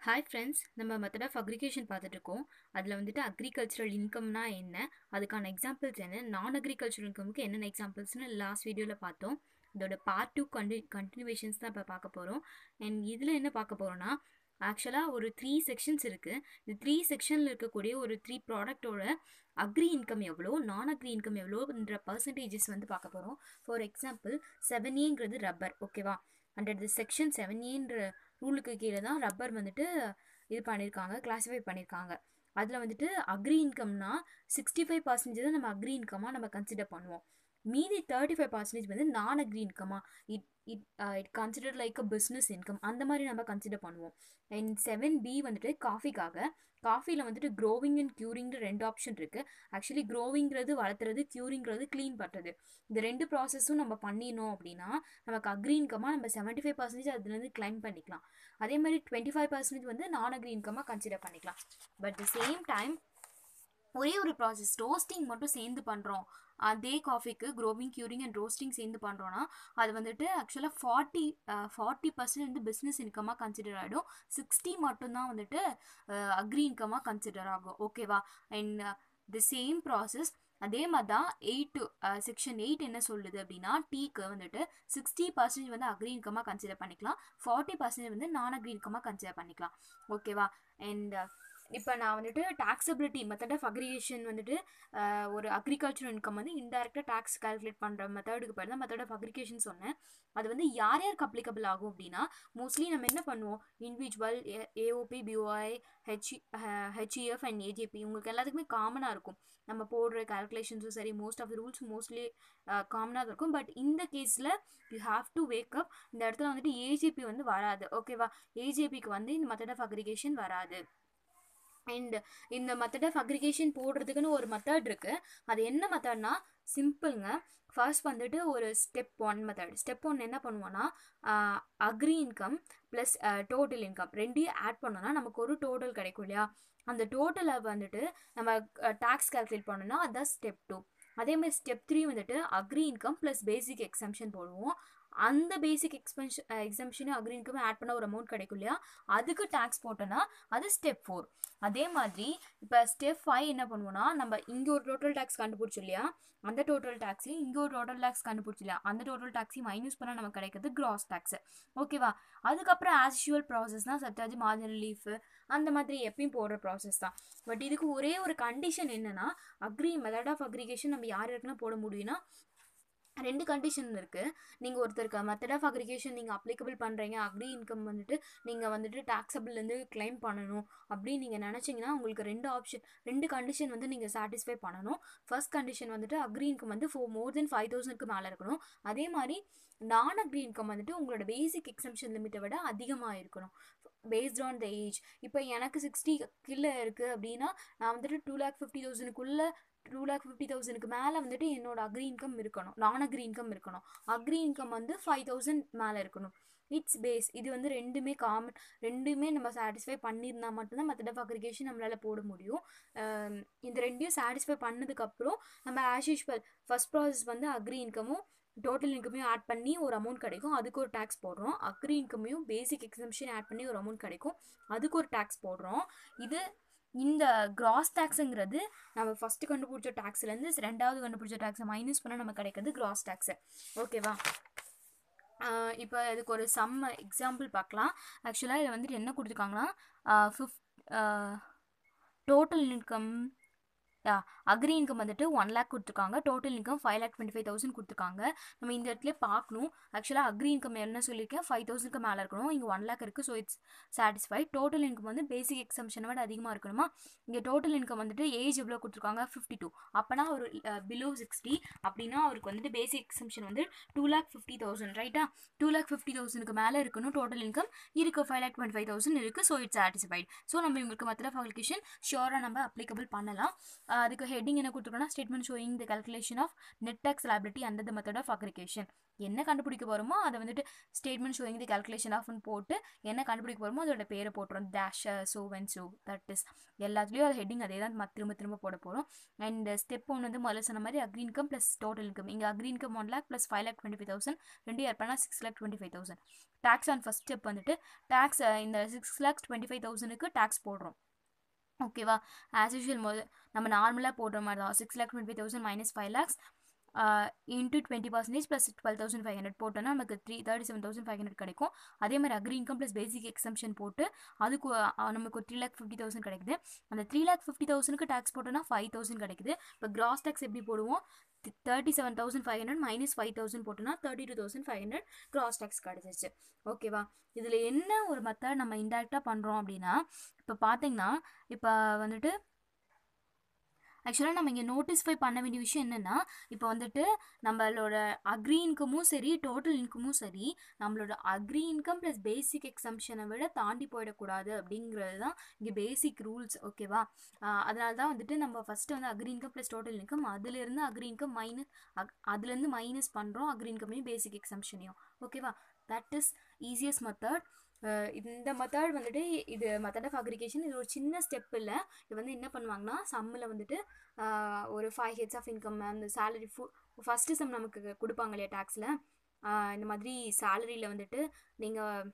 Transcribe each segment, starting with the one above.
hi friends நம்ம method of aggregation பார்த்துட்ருக்கோம் அதில் வந்துட்டு அக்ரிகல்ச்சரல் இன்கம்னா என்ன அதுக்கான எக்ஸாம்பிள்ஸ் என்ன நான் அக்ரிகல்ச்சரல் இன்கமுக்கு என்னென்ன எக்ஸாம்பிள்ஸ்னு லாஸ்ட் வீடியோவில் பார்த்தோம் இதோட பார்ட் டூ கண்டி கண்டினியூவேஷன்ஸ் தான் இப்போ பார்க்க போகிறோம் அண்ட் இதில் என்ன பார்க்க போகிறோன்னா ஆக்சுவலாக ஒரு த்ரீ செக்ஷன்ஸ் இருக்குது இந்த த்ரீ செக்ஷனில் இருக்கக்கூடிய ஒரு த்ரீ ப்ராடக்ட்டோட அக்ரி இன்கம் எவ்வளோ நான் அக்ரி இன்கம் எவ்வளோன்ற பர்சன்டேஜஸ் வந்து பார்க்க போகிறோம் ஃபார் எக்ஸாம்பிள் செவன் ஏங்கிறது ரப்பர் ஓகேவா அண்டர் தி செக்ஷன் செவன் ஏன்ற ரூலுக்கு கீழே தான் ரப்பர் வந்துட்டு இது பண்ணியிருக்காங்க கிளாஸிஃபை பண்ணியிருக்காங்க அதில் வந்துட்டு அக்ரி இன்கம்னா சிக்ஸ்டி ஃபைவ் பர்சன்டேஜ் தான் நம்ம அக்ரி இன்கமாக நம்ம கன்சிடர் பண்ணுவோம் மீதி தேர்ட்டி ஃபைவ் பர்சன்டேஜ் வந்து நான் அக்ரி இன்கமா it it it consider like a business income அந்த மாதிரி நம்ம கன்சிடர் பண்ணுவோம் அண்ட் செவன் பி வந்துட்டு காஃபிக்காக காஃபியில் வந்துட்டு க்ரோவிங் அண்ட் க்யூரிங்கிற ரெண்டு ஆப்ஷன் இருக்குது ஆக்சுவலி க்ரோவிங்கிறது வளர்த்துறது க்யூரிங்கிறது க்ளீன் பண்ணுறது இந்த ரெண்டு ப்ராசஸும் நம்ம பண்ணினோம் அப்படின்னா நமக்கு அக்ரி இன்கமாக நம்ம செவன்ட்டி ஃபைவ் பர்சன்டேஜ் அதுலேருந்து கிளைம் பண்ணிக்கலாம் அதே மாதிரி டுவெண்ட்டி ஃபைவ் பர்சன்டேஜ் வந்து நான் அக்ரி இன்கமாக கன்சிடர் பண்ணிக்கலாம் பட் த சேம் டைம் ஒரே ஒரு ப்ராசஸ் ரோஸ்டிங் மட்டும் சேர்ந்து பண்ணுறோம் அதே காஃபிக்கு க்ரோவிங் க்யூரிங் அண்ட் ரோஸ்டிங் சேர்ந்து பண்ணுறோன்னா அது வந்துட்டு ஆக்சுவலாக ஃபார்ட்டி ஃபார்ட்டி பர்சன்ட் வந்து பிஸ்னஸ் இன்கமாக கன்சிடர் ஆகிடும் சிக்ஸ்டி மட்டும்தான் வந்துட்டு அக்ரி இன்கமாக கன்சிடர் ஆகும் ஓகேவா அண்ட் தி சேம் ப்ராசஸ் அதே மாதிரி தான் எயிட் செக்ஷன் எயிட் என்ன சொல்லுது அப்படின்னா டீக்கு வந்துட்டு சிக்ஸ்டி பர்சன்டேஜ் வந்து அக்ரி இன்கமாக கன்சிடர் பண்ணிக்கலாம் ஃபார்ட்டி பர்சன்டேஜ் வந்து நான் அக்ரி இன்கமாக கன்சிடர் பண்ணிக்கலாம் ஓகேவா அண்ட் இப்போ நான் வந்துட்டு டாக்ஸபிலிட்டி மெத்தட் ஆஃப் அக்ரிகேஷன் வந்துட்டு ஒரு அக்ரிகல்ச்சர் இன்கம் வந்து இன்டெரக்டாக டேக்ஸ் கால்குலேட் பண்ணுற மெத்தடுக்கு பேர் தான் மெத்தட் ஆஃப் அக்ரிகேஷன் சொன்னேன் அது வந்து யார் யாருக்கு அப்ளிகபிள் ஆகும் அப்படின்னா மோஸ்ட்லி நம்ம என்ன பண்ணுவோம் individual AOP BOI H HEF and AJP உங்களுக்கு எல்லாத்துக்குமே காமனாக இருக்கும் நம்ம போடுற கால்குலேஷன்ஸும் சரி most of the rules mostly காமனாக இருக்கும் பட் இந்த கேஸில் you have to wake up இந்த இடத்துல வந்துட்டு ஏஜேபி வந்து வராது ஓகேவா ஏஜேபிக்கு வந்து இந்த மெத்தட் ஆஃப் அக்ரிகேஷன் வராது அண்ட் இந்த மெத்தட் ஆஃப் அக்ரிகேஷன் போடுறதுக்குன்னு ஒரு மெத்தட் இருக்குது அது என்ன மெத்தட்னா சிம்பிளுங்க ஃபர்ஸ்ட் வந்துட்டு ஒரு step one method step one என்ன பண்ணுவோன்னா agri income plus total income ரெண்டையும் ஆட் பண்ணோன்னா நமக்கு ஒரு டோட்டல் கிடைக்கும் இல்லையா அந்த டோட்டலை வந்துட்டு நம்ம டேக்ஸ் கால்குலேட் பண்ணோன்னா அதுதான் ஸ்டெப் டூ அதேமாதிரி ஸ்டெப் த்ரீ வந்துட்டு agri income plus basic exemption போடுவோம் அந்த பேசிக் எக்ஸ்பென்ஷன் எக்ஸம்ஷனும் அக்ரி இன்கம் ஆட் பண்ண ஒரு அமௌண்ட் கிடைக்கும் இல்லையா அதுக்கு டேக்ஸ் போட்டோன்னா அது ஸ்டெப் ஃபோர் அதே மாதிரி இப்போ ஸ்டெப் ஃபைவ் என்ன பண்ணுவோம்னா நம்ம இங்கே ஒரு டோட்டல் டேக்ஸ் கண்டுபிடிச்சி இல்லையா அந்த டோட்டல் டேக்ஸையும் இங்கே ஒரு டோட்டல் டேக்ஸ் கண்டுபிடிச்சி இல்லையா அந்த டோட்டல் டேக்ஸையும் மைனஸ் பண்ணால் நமக்கு கிடைக்கிறது கிராஸ் டேக்ஸ் ஓகேவா அதுக்கப்புறம் ஆஸ் யூஷுவல் ப்ராசஸ் தான் சத்தாஜ் மார்ஜினல் லீஃபு அந்த மாதிரி எப்பயும் போடுற ப்ராசஸ் தான் பட் இதுக்கு ஒரே ஒரு கண்டிஷன் என்னென்னா அக்ரி மெத்தட் ஆஃப் அக்ரிகேஷன் நம்ம யார் யாருக்குன்னா போட முடியும்னா ரெண்டு கண்டிஷன் இருக்குது நீங்கள் ஒருத்தருக்கு மெத்தட் ஆஃப் அக்ரிகேஷன் நீங்கள் அப்ளிகபிள் பண்ணுறீங்க அக்ரி இன்கம் வந்துட்டு நீங்கள் வந்துட்டு டேக்ஸபிள்லேருந்து கிளைம் பண்ணணும் அப்படின்னு நீங்கள் நினச்சிங்கன்னா உங்களுக்கு ரெண்டு ஆப்ஷன் ரெண்டு கண்டிஷன் வந்து நீங்கள் சாட்டிஸ்ஃபை பண்ணணும் ஃபர்ஸ்ட் கண்டிஷன் வந்துட்டு அக்ரி இன்கம் வந்து ஃபோர் மோர் தென் ஃபைவ் தௌசண்ட்க்கு மேலே இருக்கணும் அதே மாதிரி நான் அக்ரி இன்கம் வந்துட்டு உங்களோட பேசிக் எக்ஸம்ஷன் லிமிட்டை விட அதிகமாக இருக்கணும் பேஸ்ட் ஆன் த ஏஜ் இப்போ எனக்கு சிக்ஸ்டி கீழே இருக்குது அப்படின்னா நான் வந்துட்டு டூ லேக் ஃபிஃப்டி தௌசண்ட்க்குள்ளே டூ லேக் ஃபிஃப்டி தௌசண்ட்க்கு மேலே வந்துட்டு என்னோட அக்ரி இன்கம் இருக்கணும் நான் அக்ரி இன்கம் இருக்கணும் அக்ரி இன்கம் வந்து ஃபைவ் தௌசண்ட் மேலே இருக்கணும் இட்ஸ் பேஸ் இது வந்து ரெண்டுமே காமன் ரெண்டுமே நம்ம சாட்டிஸ்ஃபை பண்ணியிருந்தா மட்டும்தான் மெத்தட் ஆஃப் அக்ரிகேஷன் நம்மளால் போட முடியும் இந்த ரெண்டையும் சாட்டிஸ்ஃபை பண்ணதுக்கப்புறம் நம்ம ஆஸ் யூஷுவல் ஃபஸ்ட் ப்ராசஸ் வந்து அக்ரி இன்கமும் டோட்டல் இன்கமையும் ஆட் பண்ணி ஒரு அமௌண்ட் கிடைக்கும் அதுக்கு ஒரு டேக்ஸ் போடுறோம் அக்ரி இன்கமையும் பேசிக் எக்ஸம்ஷன் ஆட் பண்ணி ஒரு அமௌண்ட் கிடைக்கும் அதுக்கு ஒரு டேக்ஸ் போடுறோம் இது இந்த கிராஸ் டேக்ஸுங்கிறது நம்ம ஃபஸ்ட்டு கண்டுபிடிச்ச டேக்ஸ்லேருந்து ரெண்டாவது கண்டுபிடிச்ச டேக்ஸை மைனஸ் பண்ணால் நமக்கு கிடைக்கிறது கிராஸ் டேக்ஸு ஓகேவா இப்போ இதுக்கு ஒரு சம் எக்ஸாம்பிள் பார்க்கலாம் ஆக்சுவலாக இதில் வந்துட்டு என்ன கொடுத்துருக்காங்கன்னா fifth total income yeah agri income வந்துட்டு ஒன் லேக் கொடுத்துருக்காங்க total income five lakh twenty five thousand கொடுத்துருக்காங்க நம்ம இந்த இடத்துல பார்க்கணும் ஆக்சுவலாக அக்ரி இன்கம் என்ன சொல்லியிருக்கேன் ஃபைவ் தௌசண்ட்க்கு மேலே இருக்கணும் இங்கே ஒன் லேக் இருக்குது so it's satisfied total income வந்து பேசிக் எக்ஸம்ஷனை விட அதிகமாக இருக்கணுமா இங்கே டோட்டல் இன்கம் வந்துட்டு ஏஜ் எவ்வளோ கொடுத்துருக்காங்க ஃபிஃப்டி டூ அப்போனா ஒரு பிலோ சிக்ஸ்டி அப்படின்னா அவருக்கு வந்துட்டு பேசிக் எக்ஸம்ஷன் வந்து டூ லேக் ஃபிஃப்டி தௌசண்ட் ரைட்டா டூ லேக் ஃபிஃப்டி தௌசண்ட்க்கு மேலே இருக்கணும் டோட்டல் இன்கம் இருக்குது five lakh twenty five thousand இருக்குது ஸோ இட்ஸ் சாட்டிஸ்ஃபைட் ஸோ நம்ம இவங்களுக்கு மெத்தட் ஆஃப் அப்ளிகேஷன் ஷியோராக நம்ம அப்ளிகபிள் பண்ணலாம் அதுக்கு ஹெட்டிங் என்ன கொடுத்துருக்கோம்னா statement showing the calculation of net tax liability under the method of aggregation என்ன கண்டுபிடிக்க போகிறோமோ அதை வந்துட்டு ஸ்டேட்மெண்ட் ஷோயிங் தி calculation ஆஃப்னு போட்டு என்ன கண்டுபிடிக்க போகிறோமோ அதோட பேரை போட்டுரும் dash so when so that is எல்லாத்துலேயும் அது ஹெட்டிங் அதே தான் மத் திரும்ப திரும்ப போட போகிறோம் அண்ட் ஸ்டெப் ஒன் வந்து முதல்ல சொன்ன மாதிரி agri income plus total income இங்கே agri income one lakh plus five lakh twenty five thousand ரெண்டு ஆட் பண்ணால் six lakh twenty five thousand tax on first step வந்துட்டு டேக்ஸ் இந்த சிக்ஸ் லேக்ஸ் டுவெண்ட்டி ஃபைவ் தௌசண்ட்க்கு டேக்ஸ் போடுறோம் ஓகேவா ஆஸ் யூஷுவல் முதல் நம்ம நார்மலாக போடுற மாதிரி தான் six lakh twenty five thousand minus five lakhs into twenty percentage plus twelve thousand five hundred போட்டோன்னா நமக்கு three thirty seven thousand five hundred கிடைக்கும் அதே மாதிரி agri income plus basic exemption போட்டு அதுக்கு அஹ், நமக்கு ஒரு த்ரீ லேக் ஃபிஃப்டி தௌசண்ட் கிடைக்குது அந்த த்ரீ லேக் ஃபிஃப்டி தௌசண்ட்க்கு டேக்ஸ் போட்டோன்னா ஃபைவ் தௌசண்ட் கிடைக்குது இப்போ கிராஸ் டேக்ஸ் எப்படி போடுவோம் thirty seven thousand five hundred minus five thousand போட்டோன்னா thirty two thousand five hundred gross tax கிடச்சிச்சு ஓகேவா இதில் என்ன ஒரு மெத்தட் நம்ம இன்டெரக்டாக பண்ணுறோம் அப்படின்னா இப்போ பார்த்தீங்கன்னா இப்போ வந்துட்டு ஆக்சுவலாக நம்ம இங்கே நோட்டிஸ்ஃபை பண்ண வேண்டிய விஷயம் என்னென்னா இப்போ வந்துட்டு நம்மளோட அக்ரி இன்கமும் சரி டோட்டல் இன்கமும் சரி நம்மளோட அக்ரி இன்கம் ப்ளஸ் பேசிக் எக்ஸம்ஷனை விட தாண்டி போயிடக்கூடாது அப்படிங்கிறது தான் இங்கே பேசிக் ரூல்ஸ் ஓகேவா அதனால தான் வந்துட்டு நம்ம ஃபஸ்ட்டு வந்து agri income plus total income அதுலேருந்து அக்ரி இன்கம் மைனஸ் அதுலேருந்து மைனஸ் பண்ணுறோம் அக்ரி இன்கமையும் பேசிக் எக்ஸம்ஷனையும் ஓகேவா தட் இஸ் ஈஸியஸ்ட் மெத்தட் இந்த மெத்தட் வந்துட்டு இது மெத்தட் ஆஃப் அக்ரிகேஷன் இது ஒரு சின்ன ஸ்டெப் இல்லை இது வந்து என்ன பண்ணுவாங்கன்னா சம்மில் வந்துட்டு ஆஹ், ஒரு ஃபைவ் ஹெட்ஸ் ஆஃப் இன்கம் அந்த சேலரி ஃபு ஃபஸ்ட்டு சம் நமக்கு கொடுப்பாங்க இல்லையா டேக்ஸில் இந்த மாதிரி சேலரியில் வந்துட்டு நீங்கள்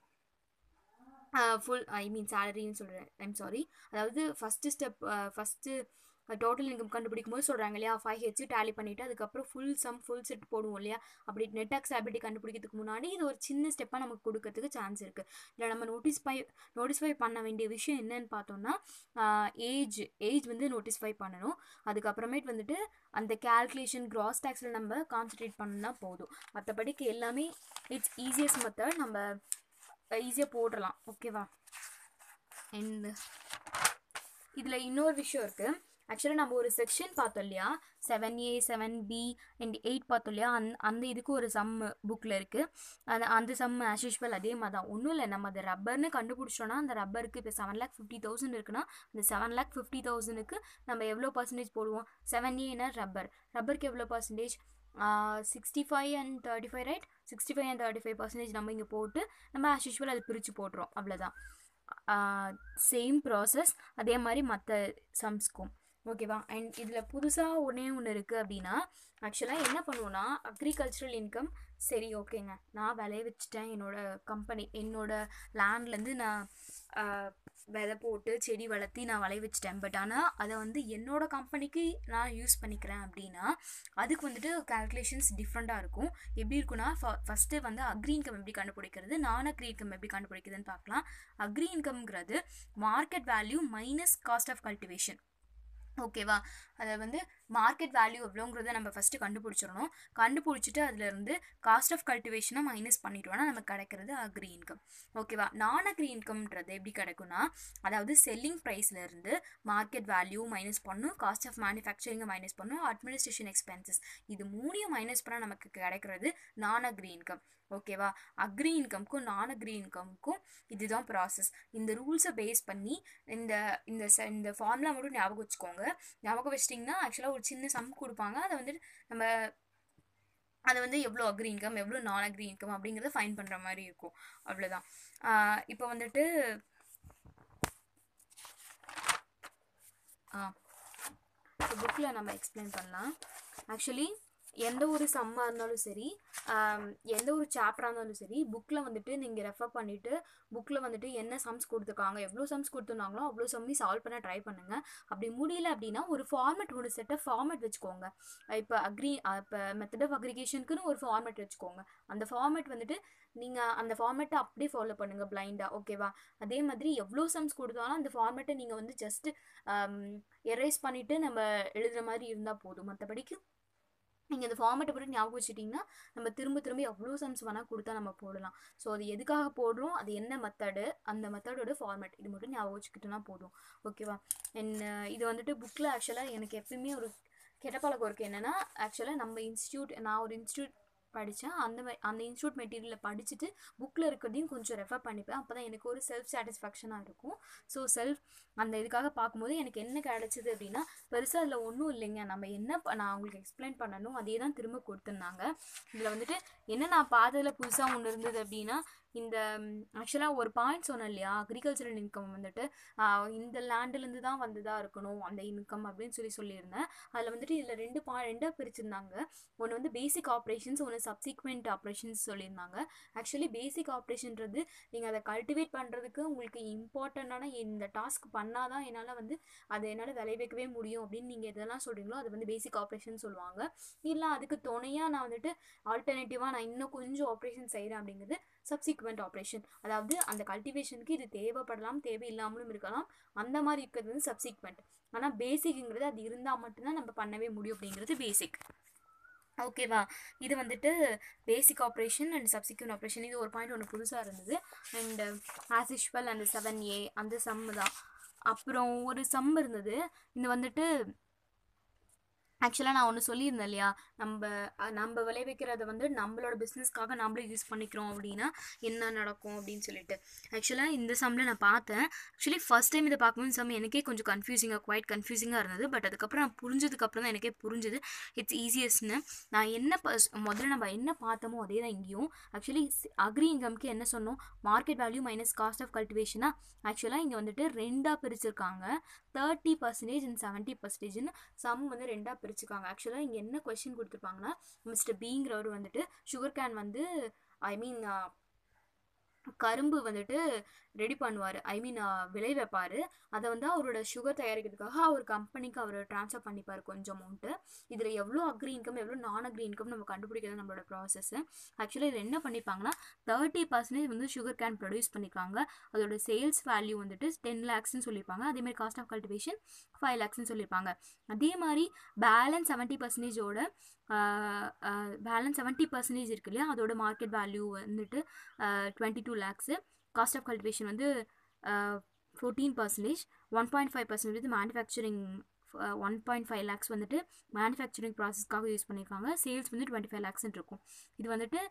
ஃபுல் ஐ மீன் சேலரின்னு சொல்கிறேன் ஐம் சாரி அதாவது first step first total income கண்டுபிடிக்கும் போது சொல்கிறாங்க இல்லையா ஃபைவ் ஹெச் டேலி பண்ணிவிட்டு அதுக்கப்புறம் ஃபுல் சம் ஃபுல் செட் போடுவோம் இல்லையா அப்படி நெட் டாக்ஸ் ஆபிலிட்டி கண்டுபிடிக்கிறதுக்கு முன்னாடி இது ஒரு சின்ன ஸ்டெப்பாக நமக்கு கொடுக்கறதுக்கு சான்ஸ் இருக்குது இதில் நம்ம நோட்டிஸ்ஃபை நோட்டிஸ்ஃபை பண்ண வேண்டிய விஷயம் என்னன்னு பார்த்தோம்னா ஏஜ் ஏஜ் வந்து நோட்டிஸ்ஃபை பண்ணணும் அதுக்கப்புறமேட்டு வந்துட்டு அந்த கேல்குலேஷன் கிராஸ் டேக்ஸில் நம்ம கான்சன்ட்ரேட் பண்ணா போதும் மற்றபடிக்கு எல்லாமே இட்ஸ் ஈஸியஸ்ட் மெத்தட் நம்ம ஈஸியாக போடலாம் ஓகேவா அண்ட் இதில் இன்னொரு விஷயம் இருக்குது ஆக்சுவலாக நம்ம ஒரு செக்ஷன் பார்த்தோம் இல்லையா seven A seven B and eight பார்த்தோம் இல்லையா அந் அந்த இதுக்கு ஒரு சம் புக்கில் இருக்குது அந்த அந்த சம் ஆஸ் யூஷுவல் அதே மாதிரி தான் ஒன்றும் இல்லை நம்ம அதை ரப்பர்னு கண்டுபிடிச்சோன்னா அந்த ரப்பருக்கு இப்போ செவன் லேக் ஃபிஃப்டி தௌசண்ட் இருக்குன்னா அந்த செவன் லேக் ஃபிஃப்டி தௌசண்ட்க்கு நம்ம எவ்வளோ பர்சன்டேஜ் போடுவோம் செவன் ஏன்னா ரப்பர் ரப்பருக்கு எவ்வளோ percentage sixty five and thirty five right sixty five and thirty five percentage நம்ம இங்கே போட்டு நம்ம ஆஸ் யூஷுவல் அது பிரித்து போட்டுரும் அவ்வளோதான் சேம் ப்ராசஸ் அதே மாதிரி மற்ற சம்ஸ்க்கும் ஓகேவா அண்ட் இதில் புதுசாக ஒன்றே ஒன்று இருக்குது அப்படின்னா ஆக்சுவலாக என்ன பண்ணுவோன்னா அக்ரிகல்ச்சரல் இன்கம் சரி ஓகேங்க நான் விளைய வச்சுட்டேன் என்னோட கம்பெனி என்னோட லேண்ட்லேருந்து நான் ஆஹ், விதை போட்டு செடி வளர்த்தி நான் விளைய வச்சுட்டேன் பட் ஆனால் அதை வந்து என்னோட கம்பெனிக்கு நான் யூஸ் பண்ணிக்கிறேன் அப்படின்னா அதுக்கு வந்துட்டு கால்குலேஷன்ஸ் டிஃப்ரெண்ட்டாக இருக்கும் எப்படி இருக்குன்னா ஃபஸ்ட்டு வந்து அக்ரி இன்கம் எப்படி கண்டுபிடிக்கிறது நான் அக்ரி இன்கம் எப்படி கண்டுபிடிக்கிறதுன்னு பார்க்கலாம் அக்ரி இன்கம்ங்கிறது market value minus cost of cultivation ஓகேவா அதை வந்து மார்க்கெட் வேல்யூ எவ்வளோங்கிறத நம்ம ஃபஸ்ட்டு கண்டுபிடிச்சிடணும் கண்டுபிடிச்சிட்டு அதுலேருந்து காஸ்ட் ஆஃப் கல்டிவேஷனை மைனஸ் பண்ணிட்டோம்னா நமக்கு கிடைக்கிறது அக்ரி இன்கம் ஓகேவா நான் அக்ரி இன்கம்ன்றது எப்படி கிடைக்கும்னா அதாவது செல்லிங் ப்ரைஸ்லேருந்து மார்க்கெட் வேல்யூ மைனஸ் பண்ணும் காஸ்ட் ஆஃப் மேனுஃபேக்சரிங்கை மைனஸ் பண்ணும் அட்மினிஸ்ட்ரேஷன் எக்ஸ்பென்சஸ் இது மூணையும் மைனஸ் பண்ணால் நமக்கு கிடைக்கிறது நான் அக்ரி இன்கம் ஓகேவா அக்ரி இன்கம்க்கும் நான் அக்ரி இன்கம்க்கும் இதுதான் ப்ராசஸ் இந்த ரூல்ஸை பேஸ் பண்ணி இந்த இந்த ச- இந்த ஃபார்முலா மட்டும் ஞாபகம் வச்சுக்கோங்க ஞாபகம் வச்சிட்டிங்கன்னா ஆக்சுவலாக ஒரு சின்ன சம் கொடுப்பாங்க அதை வந்துட்டு நம்ம அதை வந்து எவ்வளோ அக்ரி இன்கம் எவ்வளோ நான் அக்ரி இன்கம் அப்படிங்கிறத ஃபைன் பண்ணுற மாதிரி இருக்கும் அவ்வளோதான் இப்போ வந்துட்டு ஆ புக்கில் நம்ம எக்ஸ்பிளைன் பண்ணலாம் ஆக்சுவலி எந்த ஒரு சம்மாக இருந்தாலும் சரி ஆம், எந்த ஒரு சாப்டராக இருந்தாலும் சரி புக்கில் வந்துட்டு நீங்கள் ரெஃபர் பண்ணிவிட்டு புக்கில் வந்துட்டு என்ன சம்ஸ் கொடுத்துருக்காங்க எவ்வளோ சம்ஸ் கொடுத்துருந்தாங்களோ அவ்வளோ சம்மையும் சால்வ் பண்ண ட்ரை பண்ணுங்கள் அப்படி முடியல அப்படின்னா ஒரு ஃபார்மேட் ஒரு செட்டை ஃபார்மேட் வச்சுக்கோங்க இப்போ அக்ரி இப்போ மெத்தட் ஆஃப் அக்ரிகேஷனுக்குன்னு ஒரு ஃபார்மேட் வச்சுக்கோங்க அந்த ஃபார்மேட் வந்துட்டு நீங்கள் அந்த ஃபார்மேட்டை அப்படியே ஃபாலோ பண்ணுங்கள் பிளைண்டாக ஓகேவா அதே மாதிரி எவ்வளோ சம்ஸ் கொடுத்தாலும் அந்த ஃபார்மேட்டை நீங்கள் வந்து ஜஸ்ட்டு எரேஸ் பண்ணிவிட்டு நம்ம எழுதுகிற மாதிரி இருந்தால் போதும் மற்றபடிக்கு நீங்கள் இந்த ஃபார்மேட்டை மட்டும் ஞாபகம் வச்சுட்டிங்கன்னா நம்ம திரும்ப திரும்ப எவ்வளோ சம்ஸ் வேணால் கொடுத்தா நம்ம போடலாம் ஸோ அது எதுக்காக போடுறோம் அது என்ன மெத்தடு அந்த மெத்தடோட ஃபார்மேட் இது மட்டும் ஞாபகம் வச்சுக்கிட்டோன்னா போதும் ஓகேவா என்ன இது வந்துட்டு புக்கில் ஆக்சுவலாக எனக்கு எப்பயுமே ஒரு கெட்ட பழக்கம் இருக்குது என்னென்னா ஆக்சுவலாக நம்ம இன்ஸ்டியூட் நான் ஒரு இன்ஸ்டியூட் படித்தேன் அந்த மா- அந்த இன்ஸ்டியூட் மெட்டீரியலில் படிச்சுட்டு புக்கில் இருக்கிறதையும் கொஞ்சம் ரெஃபர் பண்ணிப்பேன் அப்போ தான் எனக்கு ஒரு செல்ஃப் சாட்டிஸ்ஃபேக்ஷனாக இருக்கும் ஸோ செல்ஃப் அந்த இதுக்காக பார்க்கும்போது எனக்கு என்ன கிடச்சிது அப்படின்னா பெருசாக அதில் ஒன்றும் இல்லைங்க நம்ம என்ன ப- நான் உங்களுக்கு எக்ஸ்பிளைன் பண்ணணும் அதே தான் திரும்ப கொடுத்துருந்தாங்க இதில் வந்துட்டு என்ன நான் பார்த்ததில் புதுசாக ஒன்று இருந்தது அப்படின்னா இந்த ஆக்சுவலாக ஒரு பாயிண்ட் சொன்னேன் இல்லையா அக்ரிகல்ச்சரல் இன்கம் வந்துட்டு ஆஹ் இந்த லேண்ட்லேருந்து தான் வந்ததா இருக்கணும் அந்த இன்கம் அப்படின்னு சொல்லி சொல்லியிருந்தேன் அதில் வந்துட்டு இதில் ரெண்டு பா ரெண்டாக பிரிச்சிருந்தாங்க ஒன்று வந்து பேசிக் ஆப்ரேஷன்ஸ் ஒன்று சப்சிக்வெண்ட் ஆப்ரேஷன்ஸ் சொல்லியிருந்தாங்க ஆக்சுவலி பேசிக் ஆப்ரேஷன்றது நீங்கள் அதை கல்டிவேட் பண்ணுறதுக்கு உங்களுக்கு இம்பார்ட்டண்ட்டான இந்த டாஸ்க் பண்ணால் தான் என்னால் வந்து அதை என்னால் விளைவிக்கவே முடியும் அப்படின்னு நீங்கள் எதெல்லாம் சொல்கிறீங்களோ அது வந்து பேசிக் ஆப்ரேஷன் சொல்லுவாங்க இல்லை அதுக்கு துணையாக நான் வந்துட்டு ஆல்டர்னேட்டிவாக நான் இன்னும் கொஞ்சம் ஆப்ரேஷன் செய்கிறேன் அப்படிங்கிறது சப்சிக்வெண்ட் ஆப்ரேஷன் அதாவது அந்த கல்டிவேஷனுக்கு இது தேவைப்படலாம் தேவையில்லாமலும் இருக்கலாம் அந்த மாதிரி இருக்கிறது வந்து சப்சிக்வெண்ட் ஆனால் பேசிக்ங்கிறது அது இருந்தால் மட்டும்தான் நம்ம பண்ணவே முடியும் அப்படிங்கிறது பேசிக் ஓகேவா இது வந்துட்டு basic operation and subsequent operation இது ஒரு பாயிண்ட் ஒன்று புதுசாக இருந்தது அண்ட் ஆஸ் யூஷுவல் அந்த செவன் ஏ அந்த சம் தான் அப்புறம் ஒரு சம் இருந்தது இது வந்துட்டு ஆக்சுவலாக நான் ஒன்று சொல்லியிருந்தேன் இல்லையா நம்ம அஹ், நம்ம விளைவிக்கிறத வந்து நம்மளோட பிஸ்னஸ்க்காக நம்மளே யூஸ் பண்ணிக்கிறோம் அப்படின்னா என்ன நடக்கும் அப்படின்னு சொல்லிட்டு ஆக்சுவலாக இந்த சம்மில் நான் பார்த்தேன் ஆக்சுவலி ஃபர்ஸ்ட் டைம் இதை பார்க்கும்போது சம் எனக்கே கொஞ்சம் கன்ஃபியூசிங்காக குவைட் கன்ஃபியூசிங்காக இருந்தது பட் அதுக்கப்புறம் நான் புரிஞ்சதுக்கப்புறம் தான் எனக்கே புரிஞ்சுது இட்ஸ் ஈஸியஸ்ட்னு நான் என்ன ப- முதல்ல நம்ம என்ன பார்த்தோமோ அதே தான் இங்கேயும் ஆக்சுவலி அக்ரி இன்கம்க்கு என்ன சொன்னோம் market value minus cost of கல்டிவேஷனா ஆக்சுவலாக இங்கே வந்துட்டு ரெண்டாக பிரிச்சிருக்காங்க தேர்ட்டி பர்சன்டேஜ் அண்ட் செவன்ட்டி பர்சன்டேஜ்னு சம் வந்து ரெண்டாக பிரிச்சுக்காங்க ஆக்சுவலாக இங்கே என்ன கொஷின் கொடுத்துருப்பாங்கன்னா மிஸ்டர் பிங்கிறவர் வந்துட்டு சுகர் கேன் வந்து ஐ மீன் கரும்பு வந்துட்டு ரெடி பண்ணுவார் ஐ மீன் விளை வைப்பார் அதை வந்து அவரோட சுகர் தயாரிக்கிறதுக்காக அவர் கம்பெனிக்கு அவர் ட்ரான்ஸ்ஃபர் பண்ணிப்பார் கொஞ்சம் அமௌண்ட்டு இதில் எவ்வளோ அக்ரி இன்கம் எவ்வளோ நான் அக்ரி இன்கம் நம்ம கண்டுபிடிக்கிறது நம்மளோட ப்ராசஸ் ஆக்சுவலாக இதில் என்ன பண்ணிப்பாங்கன்னா தேர்ட்டி பர்சன்டேஜ் வந்து சுகர் கேன் ப்ரொடியூஸ் பண்ணியிருக்காங்க அதோட சேல்ஸ் வேல்யூ வந்துட்டு டென் லேக்ஸ்னு சொல்லியிருப்பாங்க அதேமாதிரி காஸ்ட் ஆஃப் கல்டிவேஷன் ஃபைவ் லேக்ஸ்னு சொல்லியிருப்பாங்க அதே மாதிரி பேலன்ஸ் செவன்ட்டி பர்சன்டேஜோட பேலன்ஸ் செவன்ட்டி பர்சன்டேஜ் இருக்கு இல்லையா அதோட மார்க்கெட் வேல்யூ வந்துட்டு twenty two lakhs cost of cultivation வந்து fourteen percentage one point five percentage வந்து manufacturing one point five lakhs வந்துட்டு மேனுஃபேக்சரிங் ப்ராசஸ்க்காக யூஸ் பண்ணியிருக்காங்க சேல்ஸ் வந்து டுவெண்ட்டி ஃபைவ் லேக்ஸ்ன்னு இருக்கும் இது வந்துட்டு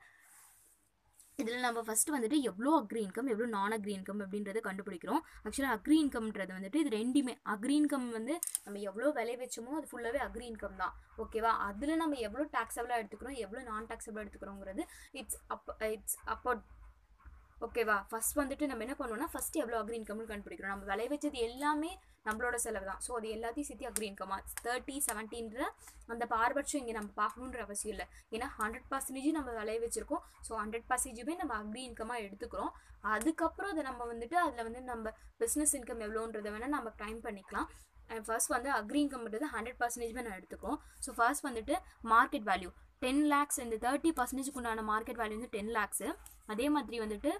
இதில் நம்ம ஃபஸ்ட்டு வந்துட்டு எவ்வளோ அக்ரி இன்கம் எவ்வளோ நான் அக்ரி இன்கம் அப்படின்றத கண்டுபிடிக்கிறோம் ஆக்சுவலாக அக்ரி இன்கம்ன்றது வந்துட்டு இது ரெண்டுமே அக்ரி இன்கம் வந்து நம்ம எவ்வளோ விலை வச்சோமோ அது ஃபுல்லாகவே அக்ரி இன்கம் தான் ஓகேவா அதில் நம்ம எவ்வளோ டேக்ஸபிளாக எடுத்துக்கிறோம் எவ்வளோ நான் டேக்ஸபிளாக எடுத்துக்கிறோங்கிறது இட்ஸ் அப் இட்ஸ் அப்போ ஓகேவா ஃபர்ஸ்ட் வந்துட்டு நம்ம என்ன பண்ணுவோம்னா ஃபர்ஸ்ட் எவ்வளோ அக்ரி இன்கம்னு கண்டுபிடிக்கிறோம் நம்ம விளை வச்சது எல்லாமே நம்மளோட செலவு தான் ஸோ அது எல்லாத்தையும் சேர்த்து அக்ரி இன்கமா தேர்ட்டி செவன்டீன்ற அந்த பாரபட்சம் இங்கே நம்ம பார்க்கணுன்ற அவசியம் இல்லை ஏன்னா ஹண்ட்ரட் பர்சன்டேஜ் நம்ம விளைய வச்சிருக்கோம் ஸோ ஹண்ட்ரட் பர்சன்டேஜுமே நம்ம அக்ரி இன்கமாக எடுத்துக்கிறோம் அதுக்கப்புறம் அதை நம்ம வந்துட்டு அதில் வந்து நம்ம பிஸ்னஸ் இன்கம் எவ்வளோன்றதை வேணால் நம்ம டைம் பண்ணிக்கலாம் ஃபர்ஸ்ட் வந்து அக்ரி இன்கம்ன்றது ஹண்ட்ரட் பர்சன்டேஜ்மே நான் எடுத்துக்கிறோம் ஸோ ஃபர்ஸ்ட் வந்துட்டு மார்க்கெட் வேல்யூ டென் லேக்ஸ் இந்த தேர்ட்டி பர்சன்டேஜ்க்கு உண்டான மார்க்கெட் வேல்யூ வந்து டென் லேக்ஸு அதே மாதிரி வந்துட்டு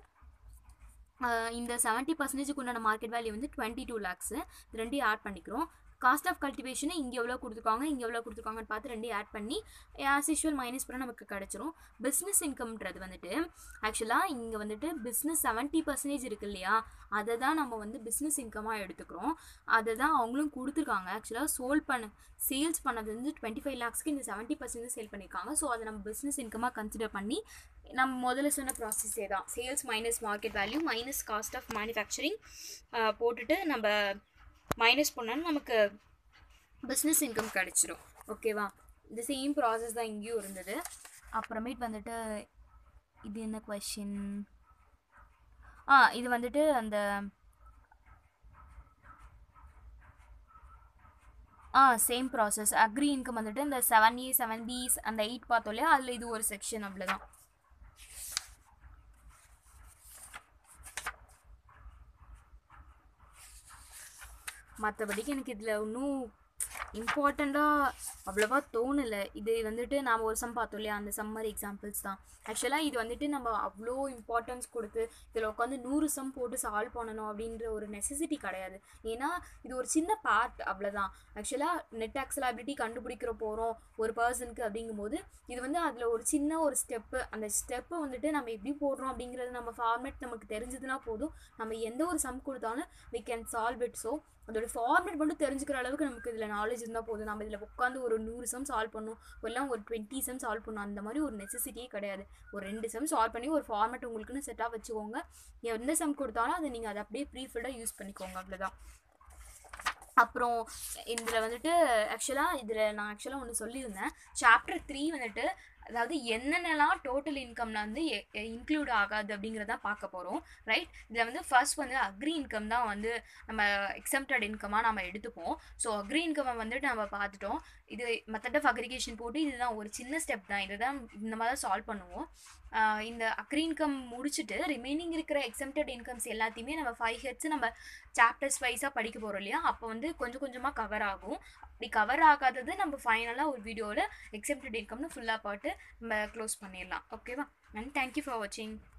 ஆஹ் இந்த செவன்ட்டி பர்சன்டேஜுக்கு உண்டான மார்க்கெட் வேல்யூ வந்து டுவெண்ட்டி டூ லேக்ஸு இது ரெண்டையும் ஆட் பண்ணிக்கிறோம் காஸ்ட் ஆஃப் கல்டிவேஷனை இங்கே எவ்வளோ கொடுத்துருக்காங்க இங்கே எவ்வளோ கொடுத்துருக்காங்கன்னு பார்த்து ரெண்டையும் ஆட் பண்ணி ஆஸ் யூஷுவல் மைனஸ் பண்ணால் நமக்கு கிடச்சிரும் பிஸ்னஸ் இன்கம்ன்றது வந்துட்டு ஆக்சுவலாக இங்கே வந்துட்டு பிஸ்னஸ் செவன்ட்டி பர்சன்டேஜ் இருக்கு இல்லையா அதை தான் நம்ம வந்து பிஸ்னஸ் இன்கமாக எடுத்துக்கிறோம் அதை தான் அவங்களும் கொடுத்துருக்காங்க ஆக்சுவலாக சோல் பண்ண சேல்ஸ் பண்ணது வந்து டுவெண்ட்டி ஃபைவ் லேக்ஸ்க்கு இந்த செவன்ட்டி பர்சன்டேஜ் சேல் பண்ணியிருக்காங்க ஸோ அதை நம்ம பிஸ்னஸ் இன்கமாக கன்சிடர் பண்ணி நம்ம முதல்ல சொன்ன ப்ராசஸே தான் sales minus market value minus cost of manufacturing போட்டுட்டு நம்ம மைனஸ் பண்ணாலும் நமக்கு பிஸ்னஸ் இன்கம் கிடச்சிரும் ஓகேவா இந்த சேம் ப்ராசஸ் தான் இங்கேயும் இருந்தது அப்புறமேட் வந்துட்டு இது என்ன கொஷின் ஆ இது வந்துட்டு அந்த ஆ சேம் ப்ராசஸ் அக்ரி இன்கம் வந்துட்டு இந்த செவன் ஏ செவன் பிஸ் அந்த எயிட் பார்த்தோம் இல்லையா அதில் இது ஒரு செக்ஷன் அவ்வளோதான் மற்றபடிக்கு எனக்கு இதில் இன்னும் இம்பார்ட்டண்ட்டாக அவ்வளோவா தோணலை இது வந்துட்டு நாம் ஒரு சம் பார்த்தோம் இல்லையா அந்த சம்மர் எக்ஸாம்பிள்ஸ் தான் ஆக்சுவலாக இது வந்துட்டு நம்ம அவ்வளோ இம்பார்ட்டன்ஸ் கொடுத்து இதில் உட்காந்து நூறு சம் போட்டு சால்வ் பண்ணணும் அப்படின்ற ஒரு நெசசிட்டி கிடையாது ஏன்னா இது ஒரு சின்ன பார்ட் அவ்வளோதான் ஆக்சுவலாக நெட் ஆக்சலாபிலிட்டி கண்டுபிடிக்கிற போகிறோம் ஒரு பர்சனுக்கு அப்படிங்கும்போது இது வந்து அதில் ஒரு சின்ன ஒரு ஸ்டெப்பு அந்த ஸ்டெப்பை வந்துட்டு நம்ம எப்படி போடுறோம் அப்படிங்கிறது நம்ம ஃபார்மேட் நமக்கு தெரிஞ்சதுன்னா போதும் நம்ம எந்த ஒரு சம் கொடுத்தாலும் we can solve it so அதோட ஃபார்மேட் மட்டும் தெரிஞ்சுக்கிற அளவுக்கு நமக்கு இதில் நாலேஜ் நாலேஜ் இருந்தால் போதும் நம்ம இதில் உட்காந்து ஒரு நூறு சம் சால்வ் பண்ணும் எல்லாம் ஒரு டுவெண்ட்டி சம் சால்வ் பண்ணும் அந்த மாதிரி ஒரு நெசசிட்டியே கிடையாது ஒரு ரெண்டு சம் சால்வ் பண்ணி ஒரு ஃபார்மேட் உங்களுக்குன்னு செட்டாக வச்சுக்கோங்க எந்த சம் கொடுத்தாலும் அதை நீங்கள் அதை அப்படியே ப்ரீஃபில்டாக யூஸ் பண்ணிக்கோங்க அவ்வளோதான் அப்புறம் இதில் வந்துட்டு ஆக்சுவலாக இதில் நான் ஆக்சுவலாக ஒன்று சொல்லியிருந்தேன் சாப்டர் த்ரீ வந்துட்டு அதாவது என்னென்னலாம் டோட்டல் இன்கம்ல வந்து இன்க்ளூட் ஆகாது அப்படிங்கிறத பார்க்க போகிறோம் ரைட் இதில் வந்து ஃபர்ஸ்ட் வந்து அக்ரி இன்கம் தான் வந்து நம்ம எக்ஸம்டட் இன்கமாக நம்ம எடுத்துப்போம் ஸோ அக்ரி இன்கம்மை வந்துட்டு நம்ம பார்த்துட்டோம் இது மெத்தட் ஆஃப் அக்ரிகேஷன் போட்டு இதுதான் ஒரு சின்ன ஸ்டெப் தான் இதை தான் இந்த மாதிரி தான் சால்வ் பண்ணுவோம் ஆஹ் இந்த அக்ரி இன்கம் முடிச்சுட்டு ரிமைனிங் இருக்கிற எக்ஸம்டட் இன்கம்ஸ் எல்லாத்தையுமே நம்ம ஃபைவ் ஹெட்ஸ் நம்ம சாப்டர்ஸ் வைஸாக படிக்க போகிறோம் இல்லையா அப்போ வந்து கொஞ்சம் கொஞ்சமாக கவர் ஆகும் அப்படி கவர் ஆகாதது நம்ம ஃபைனலாக ஒரு வீடியோவில் எக்ஸம்டட் இன்கம்னு ஃபுல்லாக பாட்டு நம்ம க்ளோஸ் பண்ணிடலாம் ஓகேவா அண்ட் தேங்க்யூ ஃபார் வாட்சிங்